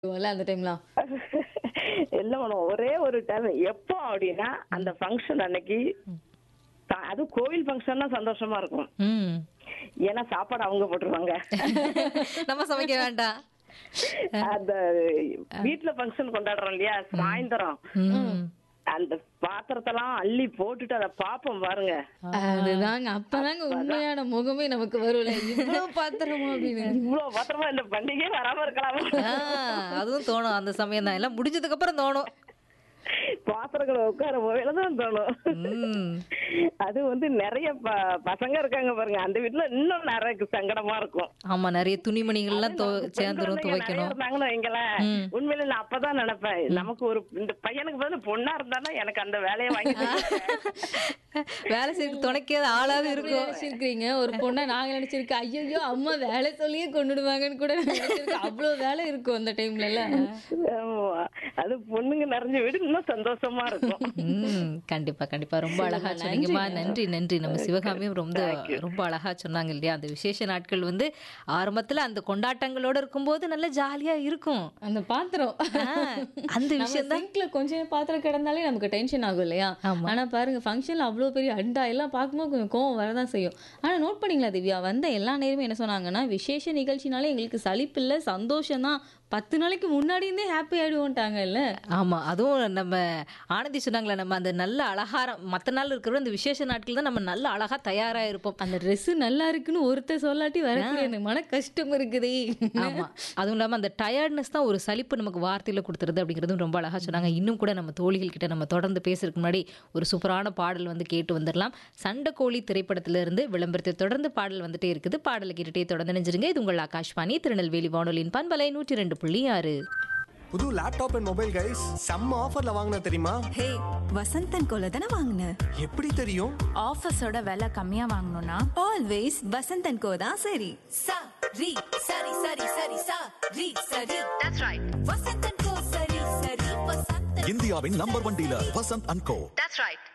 இருக்கும்ல அந்த டைம்லாம் இல்ல மேடம் ஒரே ஒரு டைம் எப்போ அப்படின்னா அந்த ஃபங்க்ஷன் அன்னைக்கு த- அது கோவில் ஃபங்க்ஷன்னா சந்தோஷமா இருக்கும் ம் ஏன்னா சாப்பாடு அவங்க போட்டுருவாங்க நம்ம சமைக்க வேண்டாம் அந்த வீட்ல ஃபங்க்ஷன் கொண்டாடுறோம் இல்லையா சாயந்தரம் ம் அந்த பாத்திரத்தெல்லாம் அள்ளி போட்டுட்டு அதை பாப்போம் பாருங்க அதுதாங்க அப்பதாங்க உண்மையான முகமே நமக்கு வரும்ல இவ்வளவு பாத்திரமா அப்படின்னு இவ்வளவு பத்திரமா இந்த பண்டிகை வராம இருக்கலாம் ஆ, அதுவும் தோணும் அந்த சமயம் தான் எல்லாம் முடிஞ்சதுக்கு அப்புறம் தோணும் பாத்திரங்களை உட்கார போயில தான் தோணும் ம் அது வந்து நிறைய ப- பசங்க இருக்காங்க பாருங்க அந்த வீட்டுல இன்னும் நிறைய சங்கடமா இருக்கும் ஆமா நிறைய துணிமணிகள்லாம் துவ- பெண் சேர்ந்துரும் குழந்தைங்க நிறைய துவைக்கணும் இருந்தாங்கன்னு வைங்களேன் உண்மையில நான் அப்பதான் நினைப்பேன் நமக்கு ஒரு இந்த பையனுக்கு பதில் பொண்ணா இருந்தானா எனக்கு அந்த வேலையை வாங்கி தருவீங்க. வேலை செய்ய துணைக்காத ஆளாவது இருக்கும் நினைச்சிருக்கீங்க ஒரு பொண்ணை நாங்க நினைச்சிருக்கோம் ஐயோ அம்மா வேலை சொல்லியே கொண்டுடுவாங்கன்னு கூட நினைச்சிருக்கோம் அவ்வளவு வேலை இருக்கும் அந்த டைம்ல எல்லாம் ஆமா. அது பொண்ணுங்க நிறைஞ்ச வீடு இன்னும் சந்தோஷமா இருக்கும் ம் கண்டிப்பா கண்டிப்பா ரொம்ப அழகா சொன்னீங்கம்மா நன்றி நன்றி நம்ம சிவகாமியும் ரொம்ப ரொம்ப அழகா சொன்னாங்க இல்லையா அந்த விசேஷ நாட்கள் வந்து ஆரம்பத்துல அந்த கொண்டாட்டங்களோட இருக்கும்போது நல்ல ஜாலியா இருக்கும் அந்த பாத்திரம் ஆ, அந்த விஷயம் தான் சிங்க்ல கொஞ்சம் பாத்திரம் கிடந்தாலே நமக்கு டென்ஷன் ஆகும் இல்லையா ஆமா. ஆனா பாருங்க ஃபங்க்ஷன்ல அவ்வளவு பெரிய அண்டா எல்லாம் பார்க்கும்போது கொஞ்சம் கோவம் வரதான் செய்யும் ஆனா நோட் பண்ணீங்களா திவ்யா வந்த எல்லா நேரமும் என்ன சொன்னாங்கன்னா விசேஷ நிகழ்ச்சினாலே எங்களுக்கு சலிப்பு இல்ல சந்தோஷம் தான் பத்து நாளைக்கு முன்னாடி இருந்தே ஹாப்பி ஆயிடுவோம்ட்டாங்கல்ல ஆமா அதுவும் நம்ம ஆனந்தி சொன்னாங்களே நம்ம அந்த நல்ல அலகாரம் மத்த நாள் இருக்கிற அந்த விசேஷ நாட்கள் தான் நம்ம நல்ல அழகா தயாரா இருப்போம் அந்த Dress நல்லா இருக்குன்னு ஒருத்தர் சொல்லாட்டி வரக்கூடிய அந்த மன கஷ்டம் இருக்குதே ஆமா அதுவும் இல்லாம அந்த டயர்ட்னஸ் தான் ஒரு சலிப்பு நமக்கு வார்த்தையில கொடுத்துருது அப்படிங்கிறதும் ரொம்ப அழகா சொன்னாங்க இன்னும் கூட நம்ம தோழிகள் கிட்ட நம்ம தொடர்ந்து பேசுறதுக்கு முன்னாடி ஒரு சூப்பரான பாடல் வந்து கேட்டு வந்துடலாம் சண்டைக்கோழி திரைப்படத்துல இருந்து விளம்பரத்தை தொடர்ந்து பாடல் வந்துட்டே இருக்குது பாடலை கேட்டுட்டே தொடர்ந்து நினைஞ்சிருங்க இது உங்கள் ஆகாஷ்வாணி திருநெல்வேலி வானொலியின் பண்பலை நூற்றி ரெண்டு புள்ளி ஆறு புது லேப்டாப் அண்ட் மொபைல் கைஸ் செம்ம ஆஃபர்ல வாங்கின தெரியுமா ஹே வசந்தன் கோல தானே வாங்கின எப்படி தெரியும் ஆஃபீஸோட விலை கம்மியா வாங்கணும்னா ஆல்வேஸ் வசந்தன் கோ தான் சரி sa ri sari sari sari sa ri sari that's right vasantan ko sari sari vasantan இந்தியாவின் number one dealer Vasanth and co that's right